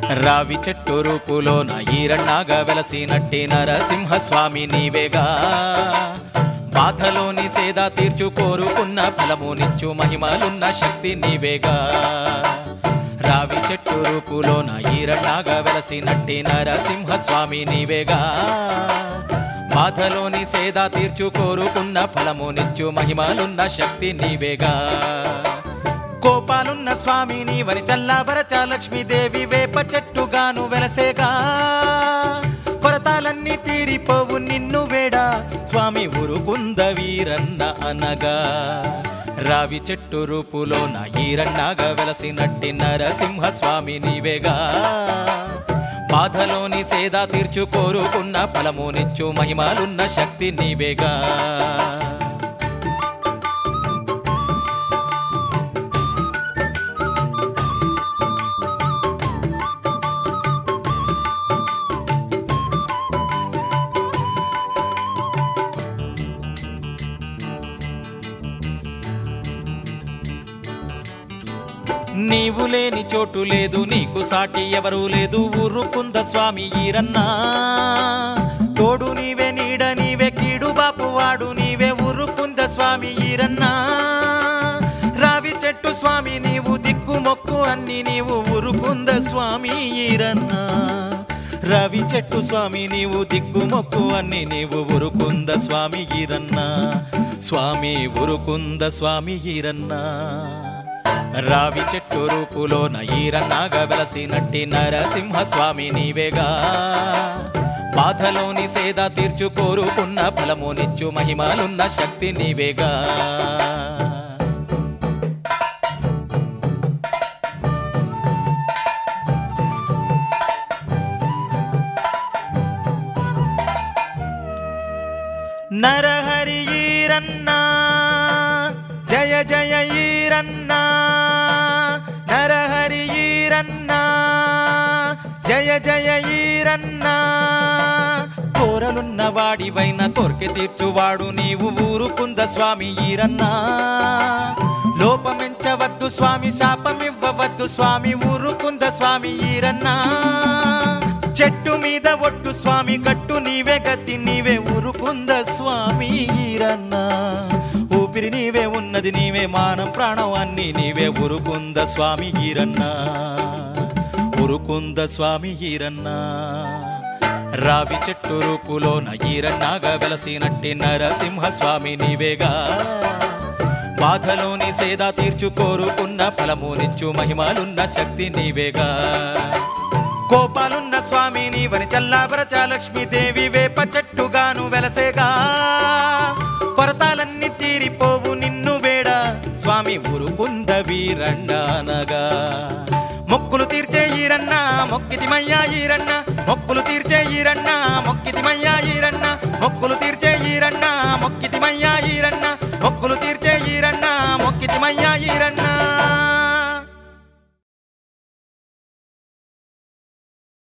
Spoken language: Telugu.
రావి చెట్టు రూపులోన ఈరన్నాగా వెలసినట్టి నరసింహస్వామి నీవేగా బాధలోని సేద తీర్చు కోరుకున్న ఫలమునిచ్చు మహిమలున్న శక్తి నీవేగా రావి చెట్టు రూపులోన ఈరన్నాగా వెలసినట్టి నరసింహస్వామి నీవేగా బాధలోని సేద తీర్చు కోరుకున్న ఫలమునిచ్చు మహిమలున్న శక్తి నీవేగా కోపాలున్న స్వామి నీవని చల్లాబరచ లక్ష్మీదేవి వేప చెట్టుగాను వెలసేగా కొరతాలన్నీ తీరిపోవు నిన్ను వేడా స్వామి ఉరుకుంద వీరన్న అనగా రావి చెట్టు రూపులోన ఈరన్నాగా వెలసినట్టి నరసింహ స్వామి నీవేగా బాధలోని సేద తీర్చు కోరుకున్న ఫలమునిచ్చు మహిమలున్న శక్తి నీవేగా నీవు లేని చోటు లేదు నీకు సాటి ఎవరు లేదు ఊరుకుంద స్వామి ఈరన్నా తోడు నీవే నీడ నీవే కీడు బాపు వాడు నీవే ఊరుకుంద స్వామి ఈరన్నా రావి చెట్టు స్వామి నీవు దిక్కు మొక్కు అన్ని నీవు ఊరుకుంద స్వామి ఈరన్నా రవి చెట్టు స్వామి నీవు దిక్కు మొక్కు అన్ని నీవు ఉరుకుంద స్వామి ఈరన్నా స్వామి ఉరుకుంద స్వామి ఈరన్నా రావి చెట్టు రూపులోన ఈరన్నాగా వెలసినట్టి నరసింహ స్వామి నీవేగా బాధలోని సేద తీర్చు కోరుకున్న ఫలమునిచ్చు మహిమలున్న శక్తి నీవేగా నరహరి ఈరన్నా జయ జయ ఈరన్నా నరహరి ఈరన్నా జయ జయ ఈరన్నా కోరలున్న వాడివైన కోర్కె తీర్చువాడు నీవు ఊరుకుంద స్వామి ఈరన్నా లోపమెంచవద్దు స్వామి శాపమివ్వవద్దు స్వామి ఊరుకుంద స్వామి ఈరన్నా చెట్టు మీద ఒట్టు స్వామి గట్టు నీవే గతి నీవే ఊరుకుంద స్వామి ఈరన్నా ఊపిరి నీవే ఉన్నది నీవే మానం ప్రాణం అన్ని నీవే ఉరుకుంద స్వామి ఈరన్నా ఉరుకుంద స్వామి ఈరన్నా రావి చెట్టు రూపులోన ఈరన్నాగా వెలసినట్టి నరసింహ స్వామి నీవేగా బాధలోని సేద తీర్చు కోరుకున్న ఫలమునిచ్చు మహిమలున్న శక్తి నీవేగా కోపాలున్న స్వామి నీవని చల్లాబరచ లక్ష్మీదేవి వేప చెట్టుగాను వెలసేగా కొరతాలన్నీ తీరిపోవు నిన్ను వేడ స్వామి ఉరుకుంద వీరన్నానగా మొక్కులు తీర్చే ఈరన్న మొక్కితిమయ్యా ఈరన్న మొక్కులు తీర్చే ఈరన్న మొక్కితిమయ్యా ఈరన్న మొక్కులు తీర్చే ఈరన్న మొక్కితిమయ్యా ఈరన్న మొక్కులు తీర్చే ఈరన్న మొక్కితిమయ్యా ఈరన్న